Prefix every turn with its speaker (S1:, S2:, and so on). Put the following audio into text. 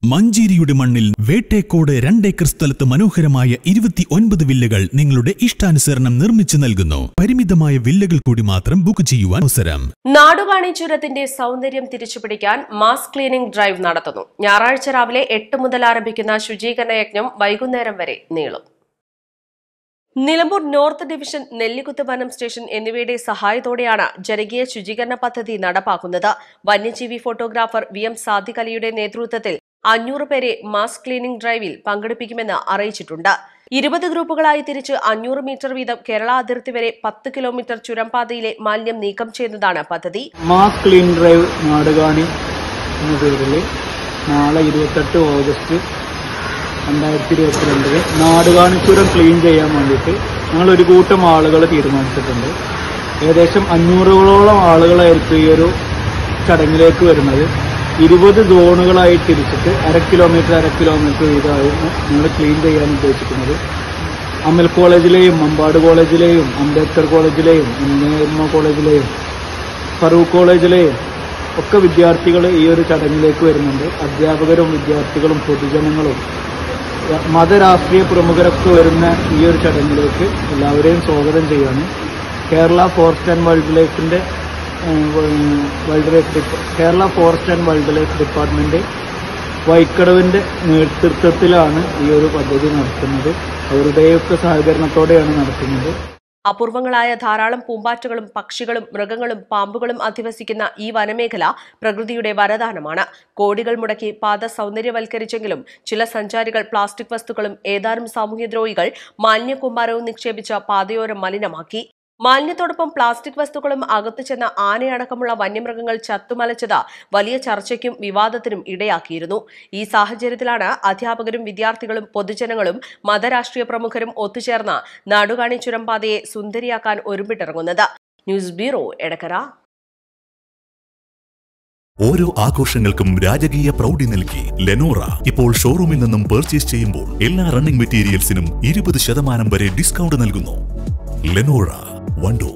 S1: മഞ്ചേരിയുടെ മണ്ണിൽ വേട്ടേക്കോട് രണ്ടേക്കർ സ്ഥലത്ത് മനോഹരമായ ഇരുപത്തി ഒൻപത് വില്ലകൾ നിങ്ങളുടെ ഇഷ്ടാനുസരണം നിർമ്മിച്ചു നൽകുന്നു പരിമിതമായ വില്ലകൾ കൂടി മാത്രം ബുക്ക് ചെയ്യുവാൻ അവസരം
S2: നാടുകാണി ചുരത്തിന്റെ സൗന്ദര്യം തിരിച്ചുപിടിക്കാൻ മാസ് ക്ലീനിംഗ് ഡ്രൈവ് നടത്തുന്നു ഞായറാഴ്ച രാവിലെ എട്ട് മുതൽ ആരംഭിക്കുന്ന ശുചീകരണ യജ്ഞം വൈകുന്നേരം വരെ നീളും നിലമ്പൂർ നോർത്ത് ഡിവിഷൻ നെല്ലിക്കുത്ത് വനം സ്റ്റേഷൻ എന്നിവയുടെ സഹായത്തോടെയാണ് ജനകീയ ശുചീകരണ പദ്ധതി നടപ്പാക്കുന്നത് വന്യജീവി ഫോട്ടോഗ്രാഫർ വി എം സാദിഖ് അലിയുടെ നേതൃത്വത്തിൽ അഞ്ഞൂറ് പേരെ മാസ് ക്ലീനിംഗ് ഡ്രൈവിൽ പങ്കെടുപ്പിക്കുമെന്ന് അറിയിച്ചിട്ടുണ്ട് ഇരുപത് ഗ്രൂപ്പുകളായി തിരിച്ച് അഞ്ഞൂറ് മീറ്റർ വീതം കേരള അതിർത്തി വരെ പത്ത് കിലോമീറ്റർ ചുരംപാതയിലെ മാലിന്യം നീക്കം ചെയ്യുന്നതാണ് പദ്ധതി
S3: മാസ് ക്ലീൻ ഡ്രൈവ് നാടുകാണി എന്ന പേരിൽ നാളെ ഇരുപത്തെട്ട് ഓഗസ്റ്റ് രണ്ടായിരത്തി ഇരുപത്തിരണ്ടില് നാടുകാണി ചുരം ക്ലീൻ ചെയ്യാൻ വേണ്ടിയിട്ട് ഞങ്ങൾ ഒരു കൂട്ടം ആളുകൾ തീരുമാനിച്ചിട്ടുണ്ട് ഏകദേശം അഞ്ഞൂറുകളോളം ആളുകളായിരിക്കും ഈ ഒരു ചടങ്ങിലേക്ക് വരുന്നത് ഇരുപത് സോണുകളായി തിരിച്ചിട്ട് അര കിലോമീറ്റർ അര കിലോമീറ്റർ വീതമായിരുന്നു ഞങ്ങൾ ക്ലീൻ ചെയ്യാൻ ഉദ്ദേശിക്കുന്നത് അമൽ കോളേജിലെയും മമ്പാട് കോളേജിലെയും അംബേദ്കർ കോളേജിലെയും എം കോളേജിലെയും ഫറൂഖ് കോളേജിലെയും ഒക്കെ വിദ്യാർത്ഥികൾ ഈ ഒരു ചടങ്ങിലേക്ക് വരുന്നുണ്ട് അധ്യാപകരും വിദ്യാർത്ഥികളും പൊതുജനങ്ങളും മതരാഷ്ട്രീയ പ്രമുഖരൊക്കെ വരുന്ന ഈ ഒരു ചടങ്ങിലേക്ക് എല്ലാവരെയും സ്വാഗതം ചെയ്യാണ് കേരള ഫോറസ്റ്റ് ആൻഡ് വൈൽഡ് ലൈഫിന്റെ വൈൽഡ് ലൈഫ് ഡിപ്പ- Kerala forest and wild life department വൈക്കടവിന്റെ നേതൃത്വത്തിലാണ് ഈ ഒരു പദ്ധതി നടത്തുന്നത് അവരുടെയൊക്കെ സഹകരണത്തോടെയാണ് നടത്തുന്നത്
S2: അപൂർവങ്ങളായ ധാരാളം പൂമ്പാറ്റകളും പക്ഷികളും മൃഗങ്ങളും പാമ്പുകളും അധിവസിക്കുന്ന ഈ വനമേഖല പ്രകൃതിയുടെ വരദാനമാണ് കോടികൾ മുടക്കി പാത സൗന്ദര്യവൽക്കരിച്ചെങ്കിലും ചില സഞ്ചാരികൾ പ്ലാസ്റ്റിക് വസ്തുക്കളും ഏതാനും സാമൂഹ്യദ്രോഹികൾ മാലിന്യക്കൂമ്പാരവും നിക്ഷേപിച്ച പാതയോരം മലിനമാക്കി മാലിന്യത്തോടൊപ്പം പ്ലാസ്റ്റിക് വസ്തുക്കളും അകത്തു ചെന്ന ആനയടക്കമുള്ള വന്യമൃഗങ്ങൾ ചത്തുമലച്ചത് വലിയ ചർച്ചയ്ക്കും വിവാദത്തിനും ഇടയാക്കിയിരുന്നു ഈ സാഹചര്യത്തിലാണ് അധ്യാപകരും വിദ്യാർത്ഥികളും പൊതുജനങ്ങളും മതരാഷ്ട്രീയ പ്രമുഖരും ഒത്തുചേർന്ന് നാടുകാണി ചുരംപാതയെ സുന്ദരിയാക്കാൻ ഒരുമ്പിട്ടിറങ്ങുന്നത് ന്യൂസ് ബ്യൂറോ എടക്കര
S4: ഓരോ ആഘോഷങ്ങൾക്കും രാജകീയ പ്രൗഢി നൽകി ലെനോറ ഇപ്പോൾ ഷോറൂമിൽ നിന്നും പർച്ചേസ് ചെയ്യുമ്പോൾ എല്ലാ റണ്ണിംഗ് മെറ്റീരിയൽസിനും ഇരുപത് ശതമാനം വരെ ഡിസ്കൗണ്ട് നൽകുന്നു ലെനോറ വണ്ടൂർ